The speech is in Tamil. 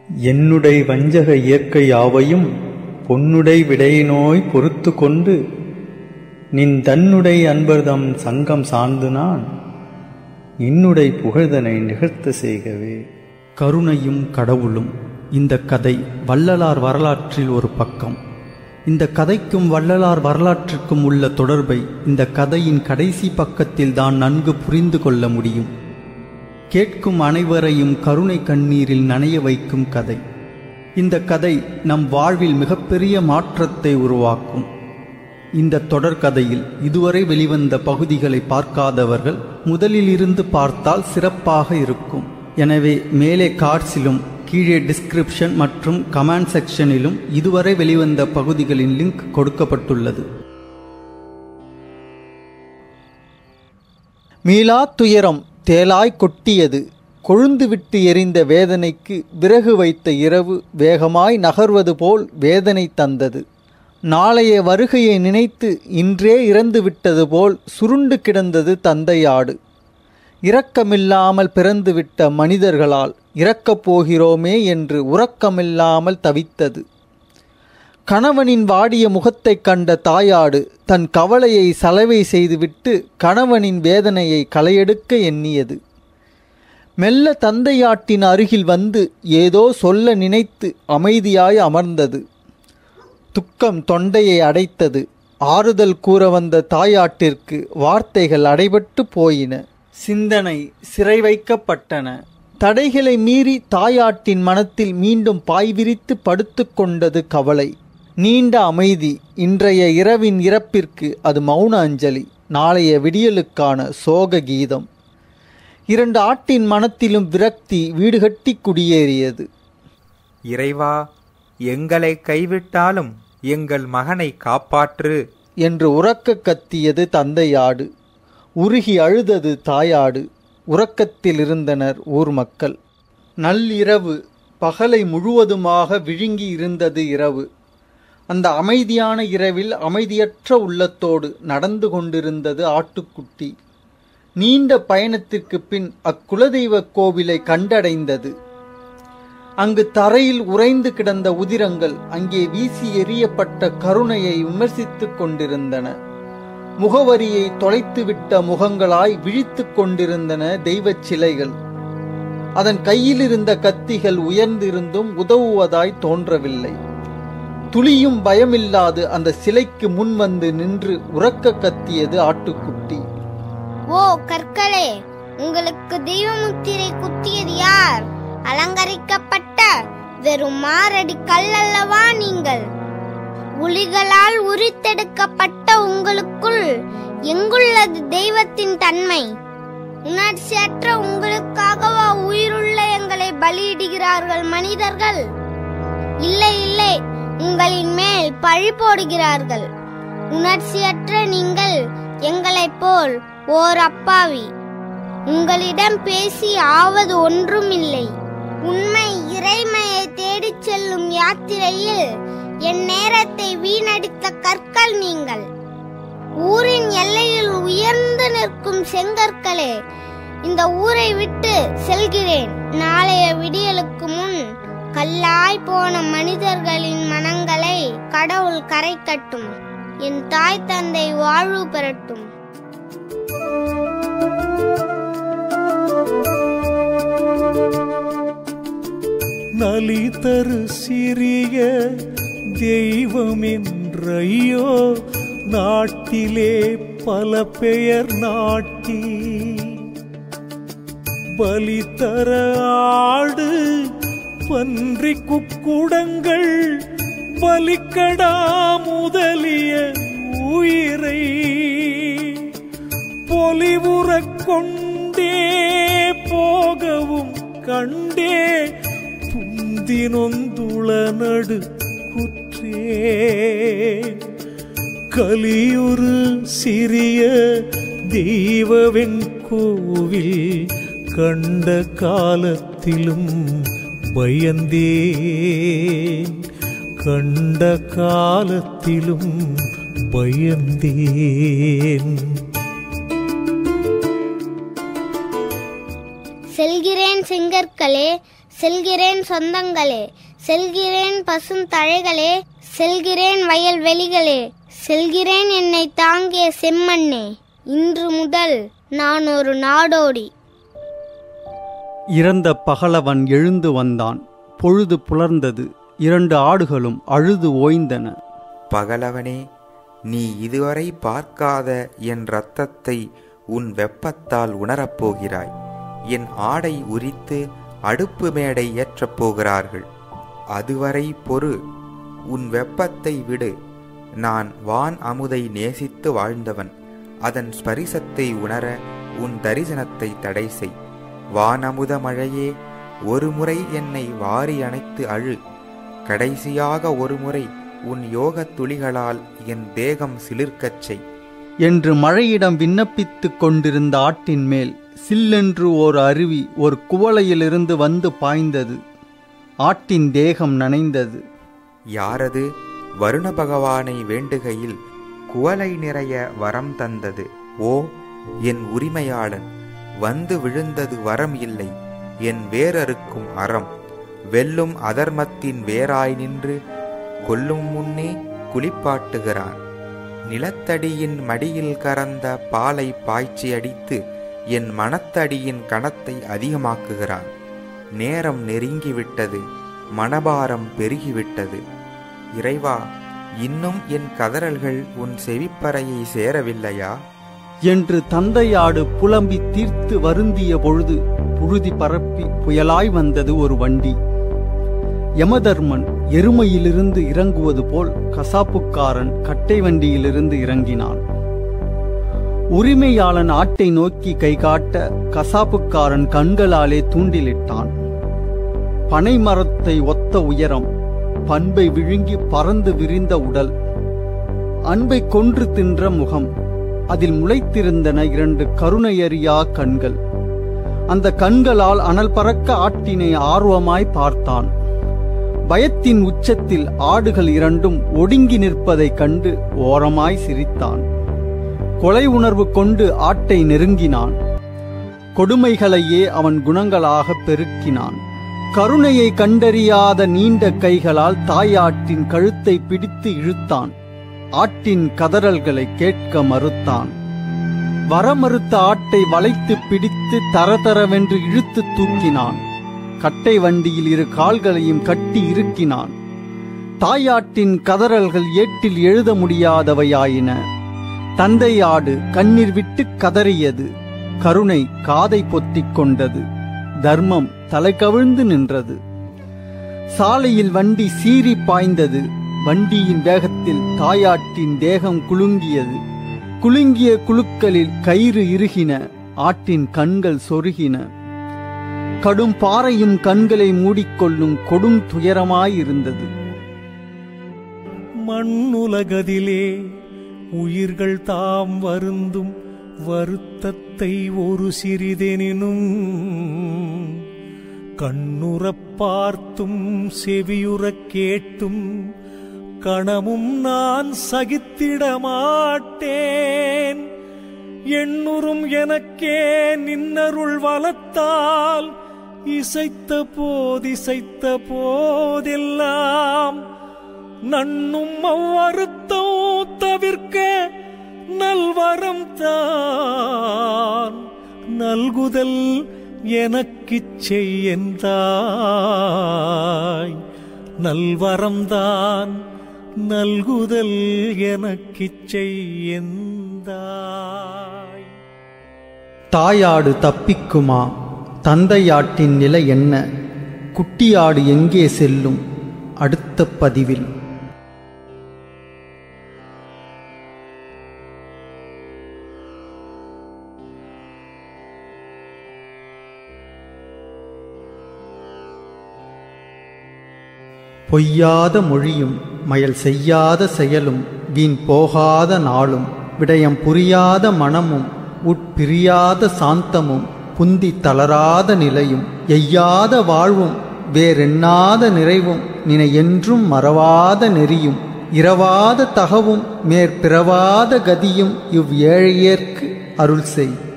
என்னுடை வஞ்சக இயற்கை யாவையும் பொன்னுடை விடையினோய் பொறுத்து கொண்டு நின் தன்னுடை அன்பர்தம் சங்கம் சார்ந்து நான் இன்னுடை புகழ்தனை நிகழ்த்த செய்கவே கருணையும் கடவுளும் இந்த கதை வள்ளலார் வரலாற்றில் ஒரு பக்கம் இந்த கதைக்கும் வள்ளலார் வரலாற்றுக்கும் உள்ள தொடர்பை இந்த கதையின் கடைசி பக்கத்தில் தான் நன்கு புரிந்து கொள்ள முடியும் கேட்கும் அனைவரையும் கருணை கண்ணீரில் நனைய வைக்கும் கதை இந்த கதை நம் வாழ்வில் மிகப்பெரிய மாற்றத்தை உருவாக்கும் இந்த தொடர்கதையில் இதுவரை வெளிவந்த பகுதிகளை பார்க்காதவர்கள் முதலில் இருந்து பார்த்தால் சிறப்பாக இருக்கும் எனவே மேலே கார்ட்ஸிலும் கீழே டிஸ்கிரிப்ஷன் மற்றும் கமெண்ட் செக்ஷனிலும் இதுவரை வெளிவந்த பகுதிகளின் லிங்க் கொடுக்கப்பட்டுள்ளது மீளா துயரம் தேலாய் கொட்டியது கொழுந்துவிட்டு எரிந்த வேதனைக்கு விறகு வைத்த இரவு வேகமாய் நகர்வது போல் வேதனை தந்தது நாளைய வருகையை நினைத்து இன்றே இறந்து விட்டது போல் சுருண்டு கிடந்தது தந்தையாடு இரக்கமில்லாமல் பிறந்துவிட்ட மனிதர்களால் இறக்கப் போகிறோமே என்று உறக்கமில்லாமல் தவித்தது கணவனின் வாடிய முகத்தைக் கண்ட தாயாடு தன் கவலையை சலவை செய்துவிட்டு கணவனின் வேதனையை களையெடுக்க எண்ணியது மெல்ல தந்தையாட்டின் அருகில் வந்து ஏதோ சொல்ல நினைத்து அமைதியாய் அமர்ந்தது துக்கம் தொண்டையை அடைத்தது ஆறுதல் கூற வந்த தாயாட்டிற்கு வார்த்தைகள் அடைபட்டு போயின சிந்தனை சிறை வைக்கப்பட்டன தடைகளை மீறி தாயாட்டின் மனத்தில் மீண்டும் பாய்விரித்து படுத்துக் கொண்டது கவலை நீண்ட அமைதி இன்றைய இரவின் இறப்பிற்கு அது மௌன அஞ்சலி நாளைய விடியலுக்கான சோக கீதம் இரண்டு ஆட்டின் மனத்திலும் விரக்தி வீடுகட்டி குடியேறியது இறைவா எங்களை கைவிட்டாலும் எங்கள் மகனை காப்பாற்று என்று உறக்க கத்தியது தந்தையாடு உருகி அழுதது தாயாடு உறக்கத்தில் இருந்தனர் ஊர் மக்கள் நள்ளிரவு பகலை முழுவதுமாக விழுங்கி இருந்தது இரவு அந்த அமைதியான இரவில் அமைதியற்ற உள்ளத்தோடு நடந்து கொண்டிருந்தது ஆட்டுக்குட்டி நீண்ட பயணத்திற்கு பின் அக்குலதெய்வ கோவிலை கண்டடைந்தது அங்கு தரையில் உறைந்து கிடந்த உதிரங்கள் அங்கே வீசி எறியப்பட்ட கருணையை விமர்சித்துக் கொண்டிருந்தன முகவரியை தொலைத்துவிட்ட முகங்களாய் விழித்துக் கொண்டிருந்தன தெய்வச் சிலைகள் அதன் கையில் இருந்த கத்திகள் உயர்ந்திருந்தும் உதவுவதாய் தோன்றவில்லை துளியும் பயமில்லாது அந்த சிலைக்கு முன் வந்து நின்று உறக்க கத்தியது ஆட்டுக்குட்டி ஓ கற்களே உங்களுக்கு தெய்வ முத்திரை குத்தியது யார் அலங்கரிக்கப்பட்ட வெறும் மாரடி கல் அல்லவா நீங்கள் உளிகளால் உரித்தெடுக்கப்பட்ட உங்களுக்குள் எங்குள்ளது தெய்வத்தின் தன்மை உணர்ச்சியற்ற உங்களுக்காகவா உயிருள்ள எங்களை பலியிடுகிறார்கள் மனிதர்கள் இல்லை இல்லை உங்களின் மேல் பழி போடுகிறார்கள் உணர்ச்சியற்ற நீங்கள் எங்களைப் போல் ஓர் அப்பாவி உங்களிடம் பேசி ஆவது ஒன்றும் இல்லை உண்மை இறைமையை தேடிச் செல்லும் யாத்திரையில் என் நேரத்தை வீணடித்த கற்கள் நீங்கள் ஊரின் எல்லையில் உயர்ந்து நிற்கும் செங்கற்களே இந்த ஊரை விட்டு செல்கிறேன் நாளைய விடியலுக்கு முன் கல்லாய் போன மனிதர்களின் மனங்களை கடவுள் கரைக்கட்டும் என் தாய் தந்தை வாழ்வு பெறட்டும் நலிதரு சிறிய தெய்வம் என்றையோ நாட்டிலே பல பெயர் நாட்டி பலி தர ஆடு பன்றி குக்குடங்கள் பலிக்கடா முதலிய உயிரை பொலிவுறக் கொண்டே போகவும் கண்டே புந்தினொந்துள நடு குற்றே கலியுறு சிறிய தெய்வவெண் கோவில் கண்ட காலத்திலும் பயந்தேன் கண்ட காலத்திலும் பயந்தேன் செல்கிறேன் செங்கற்களே செல்கிறேன் சொந்தங்களே செல்கிறேன் பசும் தழைகளே செல்கிறேன் வயல்வெளிகளே செல்கிறேன் என்னை தாங்கிய செம்மண்ணே இன்று முதல் நான் ஒரு நாடோடி இறந்த பகலவன் எழுந்து வந்தான் பொழுது புலர்ந்தது இரண்டு ஆடுகளும் அழுது ஓய்ந்தன பகலவனே நீ இதுவரை பார்க்காத என் இரத்தத்தை உன் வெப்பத்தால் உணரப் போகிறாய் என் ஆடை உரித்து அடுப்பு மேடை ஏற்றப் போகிறார்கள் அதுவரை பொறு உன் வெப்பத்தை விடு நான் வான் அமுதை நேசித்து வாழ்ந்தவன் அதன் ஸ்பரிசத்தை உணர உன் தரிசனத்தை தடை செய் வானமுத மழையே ஒருமுறை என்னை வாரி அணைத்து அழு கடைசியாக ஒருமுறை உன் யோகத் துளிகளால் என் தேகம் சிலிர்க்கச் செய் என்று மழையிடம் விண்ணப்பித்துக் கொண்டிருந்த ஆட்டின் மேல் சில்லென்று ஓர் அருவி ஒரு குவளையிலிருந்து வந்து பாய்ந்தது ஆட்டின் தேகம் நனைந்தது யாரது வருண பகவானை வேண்டுகையில் குவளை நிறைய வரம் தந்தது ஓ என் உரிமையாளன் வந்து விழுந்தது வரம் இல்லை என் வேரறுக்கும் அறம் வெல்லும் அதர்மத்தின் வேராய் நின்று கொல்லும் முன்னே குளிப்பாட்டுகிறான் நிலத்தடியின் மடியில் கறந்த பாலை பாய்ச்சி அடித்து என் மனத்தடியின் கணத்தை அதிகமாக்குகிறான் நேரம் நெருங்கிவிட்டது மனபாரம் பெருகிவிட்டது இறைவா இன்னும் என் கதறல்கள் உன் செவிப்பறையை சேரவில்லையா என்று தந்தையாடு புலம்பி தீர்த்து வருந்திய பொழுது புழுதி பரப்பி புயலாய் வந்தது ஒரு வண்டி யமதர்மன் எருமையிலிருந்து இறங்குவது போல் கசாப்புக்காரன் கட்டை வண்டியிலிருந்து இறங்கினான் உரிமையாளன் ஆட்டை நோக்கி கை காட்ட கசாப்புக்காரன் கண்களாலே தூண்டிலிட்டான் பனை மரத்தை ஒத்த உயரம் பண்பை விழுங்கி பறந்து விரிந்த உடல் அன்பை கொன்று தின்ற முகம் அதில் முளைத்திருந்தன இரண்டு கருணையறியா கண்கள் அந்த கண்களால் அனல் பறக்க ஆட்டினை ஆர்வமாய் பார்த்தான் பயத்தின் உச்சத்தில் ஆடுகள் இரண்டும் ஒடுங்கி நிற்பதைக் கண்டு ஓரமாய் சிரித்தான் கொலை உணர்வு கொண்டு ஆட்டை நெருங்கினான் கொடுமைகளையே அவன் குணங்களாக பெருக்கினான் கருணையை கண்டறியாத நீண்ட கைகளால் தாயாட்டின் கழுத்தை பிடித்து இழுத்தான் ஆட்டின் கதறல்களை கேட்க மறுத்தான் வரமறுத்த ஆட்டை வளைத்து பிடித்து தரதரவென்று இழுத்து தூக்கினான் கட்டை வண்டியில் இரு கால்களையும் கட்டி இறுக்கினான் தாயாட்டின் கதறல்கள் ஏட்டில் எழுத முடியாதவையாயின தந்தையாடு கண்ணீர் விட்டு கதறியது கருணை காதை பொத்திக் கொண்டது தர்மம் தலை கவிழ்ந்து நின்றது சாலையில் வண்டி சீறி பாய்ந்தது வண்டியின் வேகத்தில் தாயாட்டின் தேகம் குலுங்கியது குலுங்கிய குலுக்களில் கயிறு இறுகின ஆட்டின் கண்கள் சொருகின கடும் பாறையும் கண்களை மூடிக்கொள்ளும் கொடும் துயரமாயிருந்தது மண்ணுலகதிலே உயிர்கள் தாம் வருந்தும் வருத்தத்தை ஒரு சிறிதெனினும் கண்ணுறப் பார்த்தும் செவியுறக் கேட்டும் கணமும் நான் சகித்திட மாட்டேன் எண்ணுறும் எனக்கே நின்னருள் வளத்தால் இசைத்த போதிசைத்த போதெல்லாம் நன்னும் அவ்வருத்தம் தவிர்க்க நல்வரம் தான் நல்குதல் எனக்குச் செய்யந்தாய் நல்வரம்தான் நல்குதல் எனக்குச் செய்யந்தாய் தாயாடு தப்பிக்குமா தந்தையாட்டின் நிலை என்ன குட்டியாடு எங்கே செல்லும் அடுத்த பதிவில் பொய்யாத மொழியும் மயல் செய்யாத செயலும் வீண் போகாத நாளும் விடயம் புரியாத மனமும் உட்பிரியாத சாந்தமும் புந்தி தளராத நிலையும் எய்யாத வாழ்வும் வேறெண்ணாத நிறைவும் நினை என்றும் மறவாத நெறியும் இரவாத தகவும் மேற்பிறவாத கதியும் இவ் ஏழையேற்கு அருள் செய்